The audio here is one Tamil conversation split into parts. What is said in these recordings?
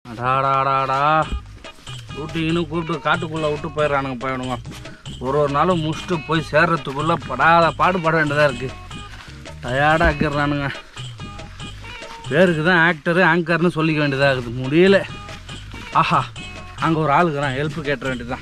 அடாடாடாடா ஷூட்டிங்னு கூப்பிட்டு காட்டுக்குள்ளே விட்டு போயிடுறானுங்க பையனுங்க ஒரு ஒரு நாளும் முடிச்சுட்டு போய் சேர்றதுக்குள்ளே படாத பாடுபட வேண்டியதாக இருக்குது டயர்டாக ஆக்கிடுறானுங்க பேருக்கு தான் ஆக்டரு ஆங்கர்னு சொல்லிக்க வேண்டியதாக இருக்குது முடியல ஆஹா அங்கே ஒரு ஆளுக்குறான் ஹெல்ப் கேட்ட வேண்டியதுதான்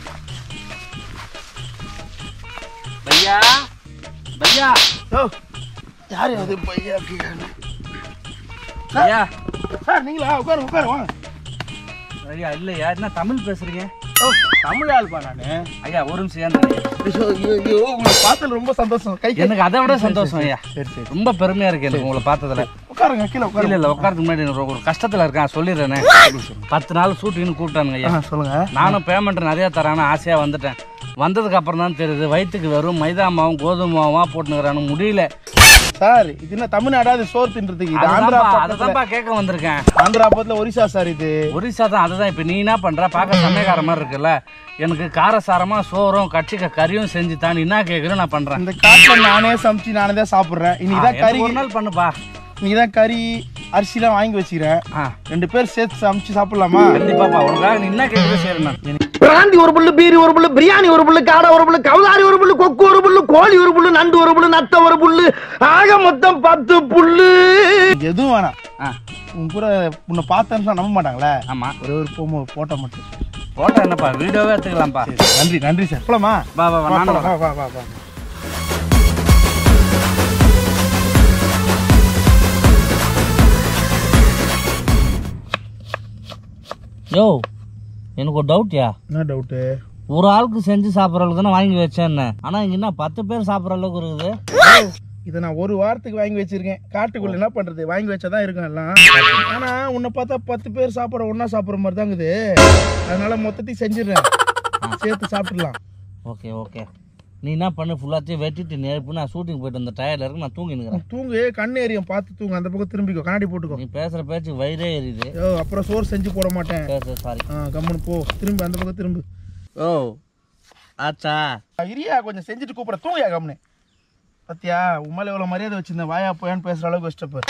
பையா பையா ஓ யார் அது பையா கேட்கணும் பையா சார் நீங்களா உட்காரு உட்காரு வாங்க ஐயா இல்லையா என்ன தமிழ் பேசுறீங்க ஓ தமிழ் ஆள்பா நானு ஐயா ஒரு நிமிஷம் ஏன் ஐயோ, ஐயோ, ஐயோ, உங்களை பார்த்ததுல ரொம்ப சந்தோஷம் கை கை- எனக்கு அதை விட சந்தோஷம் ஐயா சரி சரி ரொம்ப பெருமையா இருக்கு எனக்கு உங்களை பார்த்ததுல உட்காருங்க கீழே இல்ல உட்காருங்க இல்ல உட்காரத்துக்கு முன்னாடி எனக்கு ஒரு கஷ்டத்துல இருக்கேன் சொல்லிடுறேனே பத்து நாள் ஷூட்டிங்னு கூப்பிட்டானுங்க ஐயா ஆ, சொல்லுங்க நானும் பேமெண்ட் நிறைய தரான்னு ஆசையா வந்துட்டேன் வந்ததுக்கு அப்புறம் தான் தெரியுது வயிற்றுக்கு வெறும் மைதா மாவும் கோதுமை மாவுமா போட்டுனுக்குறானு முடியல சார் இது என்ன தமிழ்நாடா இது சோறு தின்றதுக்கு இது ஆந்திரா அதுதான்ப்பா பக்கத்துல அதுதான்ப்பா கேட்க வந்திருக்கேன் ஆந்திரா பக்கத்துல ஒரிசா சார் இது ஒரிசா தான் அதுதான் இப்போ நீ என்ன பண்ற பார்க்க சமயக்கார மாதிரி இருக்குல்ல எனக்கு காரசாரமா சோறும் கட்சிக்க கறியும் செஞ்சு தான் நீ என்ன கேட்குறேன் நான் பண்றேன் இந்த காட்டுல நானே சமைச்சு நானே தான் சாப்பிடுறேன் இன்னைக்கு தான் கறி எனக்கு ஒரு நாள் பண்ணுப்பா இன்னைக்கு தான் கறி அரிசிலாம் வாங்கி வச்சுக்கிறேன் ஆ ரெண்டு பேர் சேர்த்து சமைச்சு சாப்பிடலாமா கண்டிப்பாப்பா உனக்காக நீ என்ன கேட்குறது சரி நான் பிராந்தி ஒரு புல்லு பீரி ஒரு புல்லு பிரியாணி ஒரு புல்லு காடை ஒரு புல்லு கவுதாரி ஒரு புல்லு கொக்கு ஒரு புல்லு கோழி ஒரு புல்லு நண்டு ஒரு புல்லு நத்த ஒரு புல்லு ஆக மொத்தம் பத்து புல்லு எதுவும் வேணாம் ஆ உன் கூட உன்னை பார்த்தேன்னு நம்ப மாட்டாங்களே ஆமா ஒரே ஒரு போமோ போட்டோ மட்டும் போட்டோ என்னப்பா வீடியோவே எடுத்துக்கலாம்ப்பா நன்றி நன்றி சார் போலாமா வா வா வா வா, நானும் வா, வரேன். வா, வா, வா. யோ எனக்கு ஒரு டவுட்யா என்ன டவுட்டு ஒரு ஆளுக்கு செஞ்சு சாப்பிட்ற அளவுக்கு தானே வாங்கி வச்சேன்னு ஆனா இங்க என்ன பத்து பேர் சாப்பிட்ற அளவுக்கு இருக்குது இதை நான் ஒரு வாரத்துக்கு வாங்கி வச்சிருக்கேன் காட்டுக்குள்ள என்ன பண்றது வாங்கி வச்சாதான் இருக்கும் எல்லாம் ஆனா உன்னை பார்த்தா பத்து பேர் சாப்பிட ஒண்ணா சாப்பிடுற மாதிரி தான் இருக்குது அதனால மொத்தத்தையும் செஞ்சிடுறேன் சேர்த்து சாப்பிட்டுலாம் ஓகே ஓகே நீ என்ன பண்ணு ஃபுல்லாத்தையும் வெட்டிட்டு நெருப்பு நான் ஷூட்டிங் போயிட்டு வந்த டயர்ல இருக்கு நான் தூங்கி நிற்கிறேன் தூங்கு கண்ணு எரியும் பார்த்து தூங்கு அந்த பக்கம் திரும்பிக்கோ கண்ணாடி போட்டுக்கோ நீ பேசுற பேச்சு வயிறே எரியுது ஐயோ அப்புறம் சோறு செஞ்சு போட மாட்டேன் பேச சாரி ஆ கம்முன்னு போ திரும்பி அந்த பக்கம் திரும்பு ஓ ஆச்சா இரியா கொஞ்சம் செஞ்சுட்டு கூப்பிட தூங்கியா கம்முன்னு பத்தியா உன் மேல எவ்வளவு மரியாதை வச்சிருந்தேன் வாயா போயான்னு பேசுற அளவுக்கு வச்சிட்டப்ப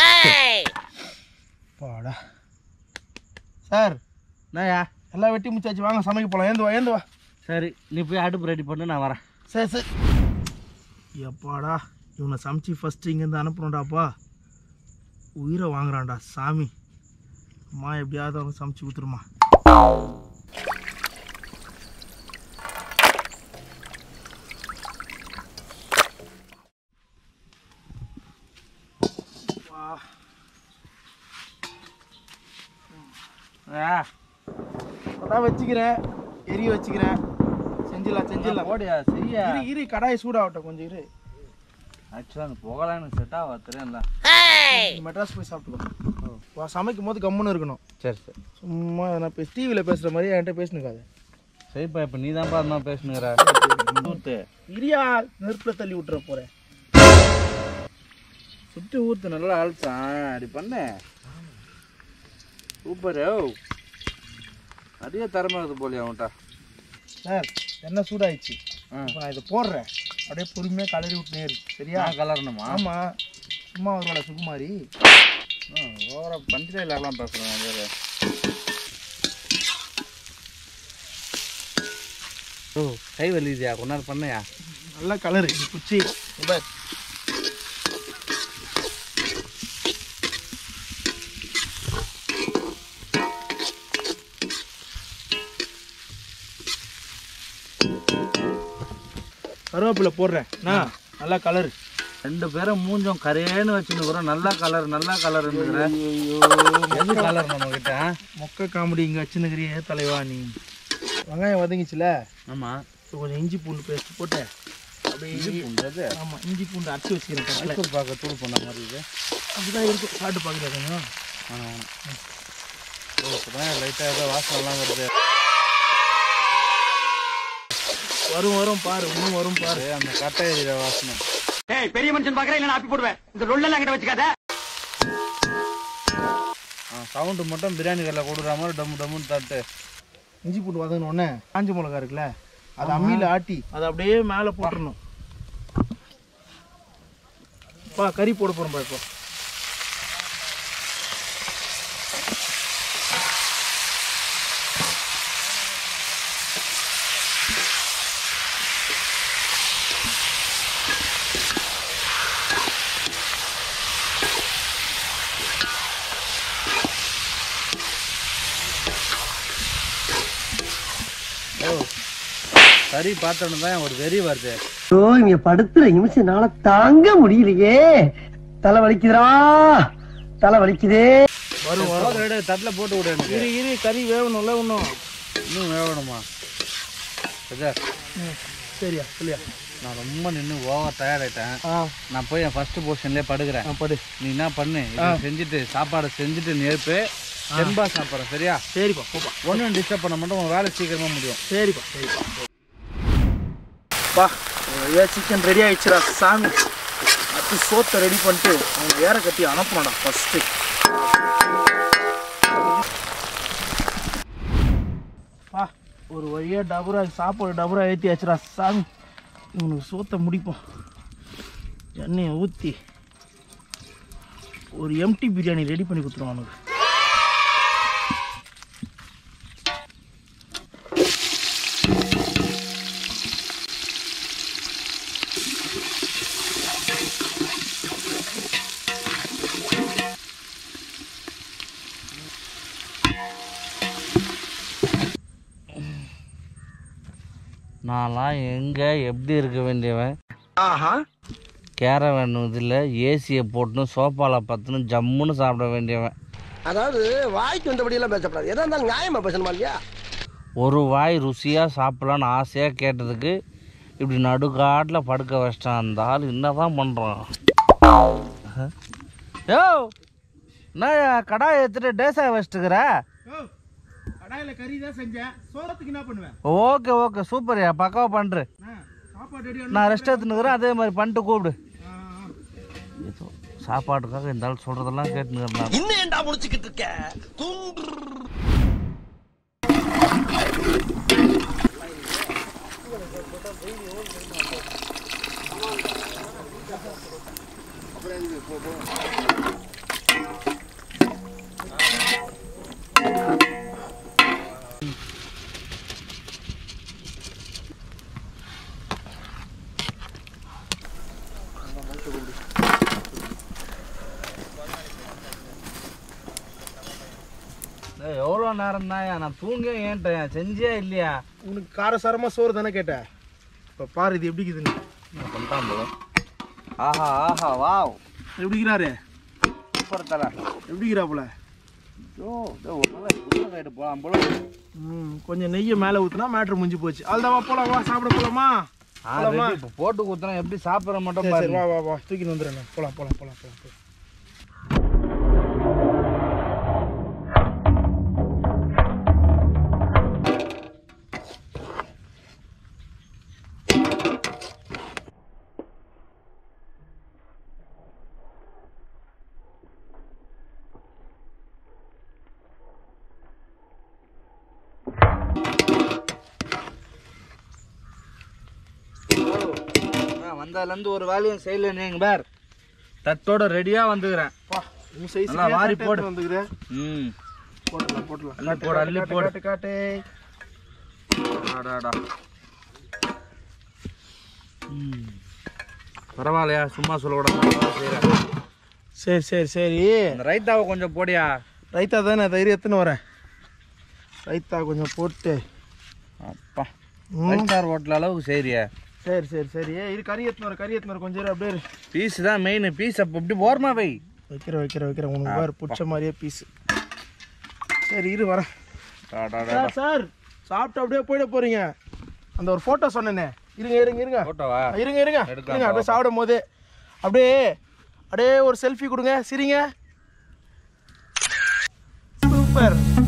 பாடா சார் என்னயா எல்லாம் வெட்டி முச்சாச்சு வாங்க சமைக்க போலாம் ஏந்து வா ஏந்து வா சரி நீ போய் அடுப்பு ரெடி பண்ணு நான் வரேன் சரி சரி எப்பாடா இவனை சமைச்சு ஃபஸ்ட்டு இங்கேருந்து அனுப்புறோண்டாப்பா உயிரை வாங்குறான்டா சாமி அம்மா எப்படியாவது அவன் சமைச்சு கொடுத்துருமா ஆ, அதான் வச்சுக்கிறேன் எரிய வச்சுக்கிறேன் செஞ்சிடலாம் செஞ்சிடலாம் போடியா செய்ய இரு இரு கடாய் சூடாகட்டும் கொஞ்சம் இரு ஆக்சுவலாக அந்த புகழாக எனக்கு செட் ஆகா தெரியும்ல நீ மெட்ராஸ் போய் சாப்பிட்டுக்கோ வா, சமைக்கும் போது கம்முன்னு இருக்கணும் சரி சரி சும்மா நான் இப்போ டிவியில் பேசுகிற மாதிரி என்கிட்ட பேசுனுக்காது சரிப்பா இப்போ நீ தான்ப்பா அந்த மாதிரி பேசுனுங்கிற ஊத்து இரியா நெருப்பில் தள்ளி விட்டுற போகிறேன் சுற்றி ஊற்று நல்லா அழைச்சான் அப்படி பண்ண சூப்பர் நிறைய திறமை இருக்குது போலியா அவன்கிட்ட சார் எண்ணெய் சூடாயிடுச்சு ஆ. இப்போ நான் இதை போடுறேன் அப்படியே பொறுமையாக கலரி விட்டுனே இருக்கு சரியா நான் கலரணுமா ஆமாம் சும்மா வருவாள சுகுமாரி ஓவரா பஞ்சாயலாம் பேசுகிறேன் வேறு ஓ கை வலிக்குதியா கொஞ்ச நேரம் பண்ணையா நல்லா கலரு குச்சி இங்க கருவேப்பிலை போடுறேன் நான் நல்லா கலரு ரெண்டு பேரும் மூஞ்சம் கரையேன்னு வச்சுன்னு நல்லா கலர் நல்லா கலர் எது கலர் நம்ம கிட்ட மொக்க காமெடி இங்கே வச்சுன்னுக்கிறியே தலைவா நீ வெங்காயம் வதங்கிச்சுல ஆமாம் இப்போ கொஞ்சம் இஞ்சி பூண்டு பேஸ்ட் போட்டு அப்படியே பண்ணுறது ஆமாம் இஞ்சி பூண்டு அரைச்சி வச்சுக்கிறேன் கடலை. மைசூர் பார்க்க தூள் பண்ண மாதிரி இது அப்படிதான் இருக்கும் சாப்பிட்டு பார்க்குறேன் கொஞ்சம் ஆமாம் ஆமாம் ஓ இப்போதான் லைட்டாக ஏதோ வாசனைலாம் வருது வரும் வரும் பாரு இன்னும் வரும் பாரு அது அந்த கட்டை எறிகிற வாசனை ஏய் பெரிய மனுஷன் பாக்குறேன் இல்ல ஆப்பி போடுவேன் இந்த ரொல்லெல்லாம் கிட்ட வச்சுக்காத ஆ சவுண்டு மட்டும் பிரியாணி கல்ல கொடுக்குற மாதிரி டம்மு டம்முன்னு தட்டு இஞ்சி பூண்டு வதங்கின உடனே காஞ்ச மிளகா இருக்குல்ல அதை அம்மியில் ஆட்டி அதை அப்படியே மேலே போட்டுடணும் பா கறி போட போகிறோம் பா இப்போ ஓ கறி பார்த்தோன்னு தான் ஒரு வெறி வருது ஓ இங்க படுத்துற நிமிஷம்னால தாங்க முடியலையே தலை வலிக்குதுடா தலை வலிக்குதே வரும் வரும் சோறு எடு தட்டில் போட்டு விடு எனக்கு இரு இரு கறி வேகணும்ல இன்னும் இன்னும் வேகணுமா சார் ம், சரியா சொல்லியா நான் ரொம்ப நின்று ஓவர் டயர்டாயிட்டேன் ஆ நான் போய் என் ஃபர்ஸ்ட் பொசிஷன்லேயே படுக்கிறேன் ஆ படு நீ என்ன பண்ணு இதை செஞ்சுட்டு சாப்பாடை செஞ்சுட்டு நெருப்பு தெம்பா சாப்பிட்றேன் சரியா சரிப்பா போப்பா ஒன்றும் டிஸ்டர்ப் பண்ண மாட்டோம் உன் வேலை சீக்கிரமாக முடியும் சரிப்பா சரிப்பா பா ஏன் சிக்கன் ரெடி ஆயிடுச்சுடா சாமி அது சோத்தை ரெடி பண்ணிட்டு அவங்க வேற கட்டி அனுப்பணும்டா ஃபஸ்ட்டு பா ஒரு வழியாக டபரா சாப்பாடு டபரா ஏற்றி ஆச்சுடா சாமி இவனுக்கு சோத்தை முடிப்போம் எண்ணெயை ஊற்றி ஒரு எம்டி பிரியாணி ரெடி பண்ணி கொடுத்துருவான் அவனுக்கு நான்லாம் எங்கே எப்படி இருக்க வேண்டியவன் ஆஹா கேரவன் இதில் ஏசியை போட்டுன்னு சோஃபாவில் பத்துன்னு ஜம்முன்னு சாப்பிட வேண்டியவன் அதாவது வாய்க்கு வந்தபடி எல்லாம் பேசப்படாது எதா இருந்தாலும் நியாயமா பேசணுமா இல்லையா ஒரு வாய் ருசியாக சாப்பிடலான்னு ஆசையாக கேட்டதுக்கு இப்படி நடுக்காட்டில் படுக்க வச்சிட்டான் அந்த ஆள் என்னதான் பண்ணுறான் யோ நான் கடாய் எடுத்துட்டு டேஸாக வச்சுட்டுக்கிற கடாயில் கறி தான் செஞ்சேன் சோளத்துக்கு என்ன பண்ணுவேன் ஓகே ஓகே சூப்பர்யா பக்காவாக பண்ணுற சாப்பாடு ரெடி நான் ரெஸ்ட் எடுத்துனுக்குறேன் அதே மாதிரி பண்ணிட்டு கூப்பிடு ஏதோ சாப்பாட்டுக்காக இந்த ஆள் சொல்கிறதெல்லாம் கேட்டுனுக்கிறேன் இன்னும் ஏன்டா முடிச்சுக்கிட்டு இருக்க தூங்கு எவ்வளோ நேரம் தான் நான் தூங்க ஏன்ட்டேன் செஞ்சே இல்லையா உனக்கு காரசாரமாக சோறு தானே கேட்டேன் இப்போ பாரு இது எப்படி இருக்குதுன்னு நான் பண்ணிட்டான் போல ஆஹா ஆஹா வாவ் எப்படிக்கிறாரு சூப்பர் தலை எப்படிக்கிறாப்புல ஐயோ இதோ ஒரு நாள் புதுசு ரைடு போகலாம் போல ம் கொஞ்சம் நெய்யை மேலே ஊற்றுனா மேட்ரு முடிஞ்சு போச்சு அவ்வளோதான் வா போலாம் வா சாப்பிட போலாமா ஆ ரெடி இப்போ போட்டு குத்துறேன் எப்படி சாப்பிட்ற மட்டும் சரி சரி பாரு வா வா வா தூக்கின்னு வந்துடுறேன் நான். போலாம் போலாம் போலாம் போலாம் போலாம் நான் வந்ததுலேருந்து ஒரு வேலையும் செய்யல நீங்க பார் தட்டோட ரெடியாக வந்துக்கிறேன் வா உன் சைஸ் நல்லா வாரி போடு. வந்துக்கிறேன் ம் போட்டுலாம் போட்டுலாம் அள்ளி போடு அள்ளி போடு காட்டு காட்டு ஆடாடா ம் பரவாயில்லையா சும்மா சொல்லக்கூடாது செய்கிறேன் சரி சரி சரி இந்த ரைத்தாவை கொஞ்சம் போடியா ரைத்தா தானே தைரியம் எத்துன்னு வரேன் ரைத்தா கொஞ்சம் போட்டு அப்பா ம். ஃபைவ் ஸ்டார் ஹோட்டல் அளவுக்கு செய்றிய சரி சரி சரி ஏய், இரு கறி எத்துன்னு வர கறி எத்துன்னு வர கொஞ்சம் இரு, அப்படியே இரு. பீஸ் தான் மெயின் பீஸ் அப்போ இப்படி போர்மா வை வைக்கிற வைக்கிற வைக்கிற உனக்கு வேறு பிடிச்ச மாதிரியே பீஸ் சரி இரு வரேன் டாடாடா சார் சார் சாப்பிட்டு அப்படியே போயிட போறீங்க அந்த ஒரு ஃபோட்டோ சொன்னேனே இருங்க இருங்க இருங்க போட்டோவா இருங்க இருங்க எடுக்கலாம், இருங்க அப்படியே சாப்பிடும் போது அப்படியே அப்படியே ஒரு செல்ஃபி கொடுங்க சிரிங்க சூப்பர்